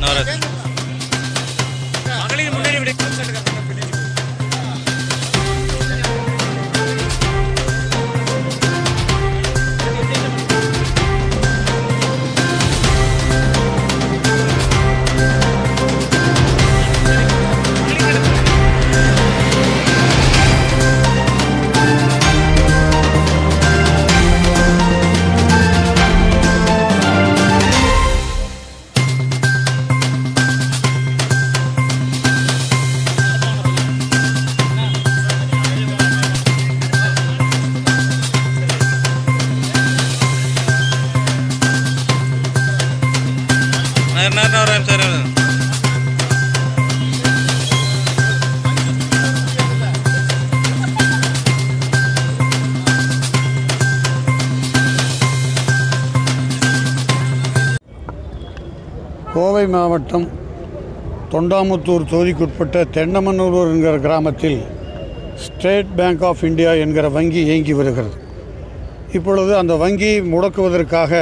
நவராத்திரி மகளிர் முன்னேறி விட நேரம் நேரம் வராம் சார் கோவை மாவட்டம் தொண்டாமுத்தூர் தொகுதிக்குட்பட்ட தென்னமன்னூர் என்கிற கிராமத்தில் ஸ்டேட் பேங்க் ஆஃப் இந்தியா என்கிற வங்கி இயங்கி வருகிறது இப்பொழுது அந்த வங்கியை முடக்குவதற்காக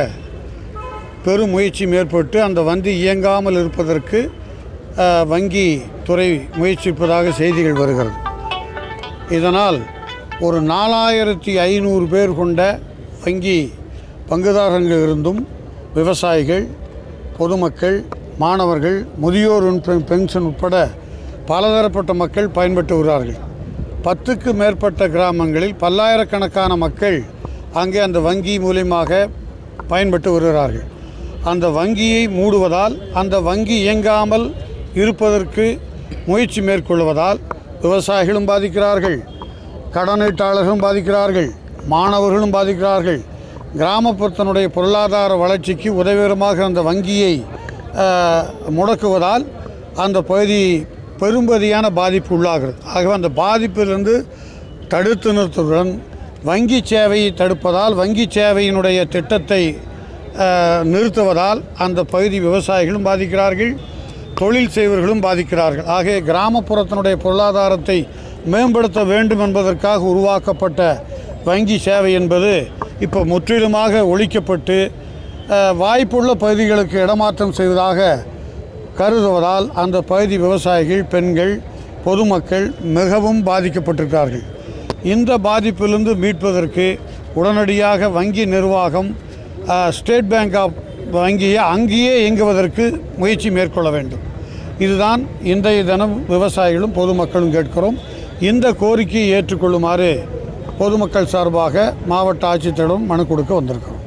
பெரும் முயற்சி மேற்பட்டு அந்த வங்கி இயங்காமல் இருப்பதற்கு அஹ், வங்கி துறை முயற்சிப்பதாக செய்திகள் வருகிறது இதனால் ஒரு நாலாயிரத்தி ஐநூறு பேர் கொண்ட வங்கி பங்குதாரர்கள் இருந்தும் விவசாயிகள் பொதுமக்கள் மாணவர்கள் முதியோர் பெ- பென்ஷன் உட்பட பலதரப்பட்ட மக்கள் பயன்பட்டு வருகிறார்கள் பத்துக்கு மேற்பட்ட கிராமங்களில் பல்லாயிரக்கணக்கான மக்கள் அங்கே அந்த வங்கி மூலியமாக பயன்பட்டு வருகிறார்கள் அந்த வங்கியை மூடுவதால் அந்த வங்கி இயங்காமல் இருப்பதற்கு முயற்சி மேற்கொள்வதால் விவசாயிகளும் பாதிக்கிறார்கள் கடனீட்டாளர்களும் பாதிக்கிறார்கள் மாணவர்களும் பாதிக்கிறார்கள் கிராமப்புறத்தினுடைய பொருளாதார வளர்ச்சிக்கு உதவிகரமாக அந்த வங்கியை ஆஹ், முடக்குவதால் அந்த பகுதி பெரும்பதியான பாதிப்பு உள்ளாகிறது ஆகவே அந்த பாதிப்பிலிருந்து தடுத்து நிறுத்துவதுடன் வங்கி சேவையை தடுப்பதால் வங்கி சேவையினுடைய திட்டத்தை ஆஹ், நிறுத்துவதால் அந்த பகுதி விவசாயிகளும் பாதிக்கிறார்கள் தொழில் செய்வர்களும் பாதிக்கிறார்கள் ஆகவே கிராமப்புறத்தினுடைய பொருளாதாரத்தை மேம்படுத்த வேண்டும் என்பதற்காக உருவாக்கப்பட்ட வங்கி சேவை என்பது இப்போ முற்றிலுமாக ஒழிக்கப்பட்டு அஹ், வாய்ப்புள்ள பகுதிகளுக்கு இடமாற்றம் செய்வதாக கருதுவதால் அந்த பகுதி விவசாயிகள் பெண்கள் பொதுமக்கள் மிகவும் பாதிக்கப்பட்டிருக்கிறார்கள் இந்த பாதிப்பிலிருந்து மீட்பதற்கு உடனடியாக வங்கி நிர்வாகம் அஹ், ஸ்டேட் பேங்க் ஆஃப் வங்கியை அங்கேயே இயங்குவதற்கு முயற்சி மேற்கொள்ள வேண்டும் இதுதான் இன்றைய தினம் விவசாயிகளும் பொதுமக்களும் கேட்கிறோம் இந்த கோரிக்கையை ஏற்றுக்கொள்ளுமாறு பொதுமக்கள் சார்பாக மாவட்ட ஆட்சித்தரிடம் மனு கொடுக்க வந்திருக்கிறோம்